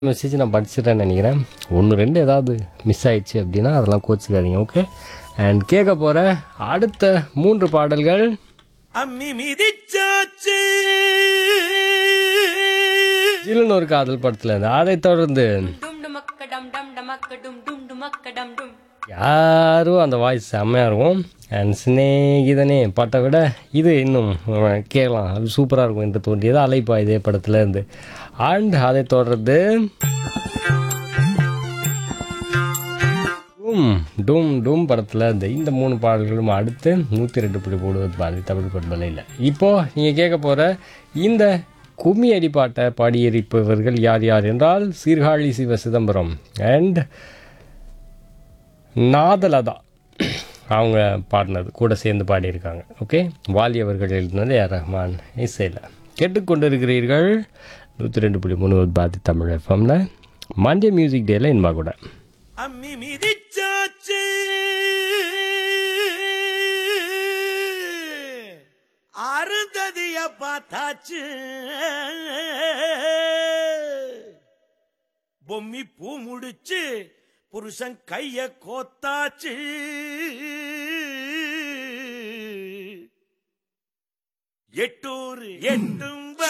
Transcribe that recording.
message நான் படிச்சிட்டேன்னு நினைக்கிறேன் ஒன்று ரெண்டு ஏதாவது மிஸ் ஆயிடுச்சு அப்படின்னா அதெல்லாம் கோச்சிக்காதீங்க ஓகே அண்ட் கேட்க போகிற அடுத்த மூன்று பாடல்கள் அம்மி மிதிச்சாச்சு ஜில்லுன்னு ஒரு காதல் படத்தில் இருந்து அதை தொடர்ந்து டும் டுமக்க டம் டம் டமக்க டும் டும் டுமக்க டம் டும் யாரும் அந்த வாய்ஸ் செம்மையாக இருக்கும் அண்ட் சிநேகிதனே பாட்டை விட இது இன்னும் அஹ், கேட்கலாம் அது சூப்பராக இருக்கும் என்று தோன்றியது அலைப்பா இதே படத்துல இருந்து அண்ட் அதை தொடர்ந்து டூம் டூம் டூம் படத்தில் இந்த இந்த மூணு பாடல்களும் அடுத்து நூற்றி ரெண்டு புள்ளி போடுவது பாரதி தமிழ் பண்பலையில் இப்போது நீங்கள் கேட்க போகிற இந்த கும்மி அடி பாட்டை பாடியிருப்பவர்கள் யார் யார் என்றால் சீர்காழி சிவ சிதம்பரம் அண்ட் நாதலதா அவங்க பாடினது கூட சேர்ந்து பாடியிருக்காங்க ஓகே வாலி அவர்கள் எழுதினது ஏ ரஹ்மான் இசையில் கேட்டுக்கொண்டிருக்கிறீர்கள் நூற்றி ரெண்டு புள்ளி மூணு பாதி தமிழ் எஃப்எம்ல மண்டே மியூசிக் டேல இன்பா கூட அம்மி மிதிச்சாச்சு அருந்ததிய பார்த்தாச்சு பொம்மி பூ முடிச்சு புருஷன் கைய கோத்தாச்சு எட்டூர் எட்டு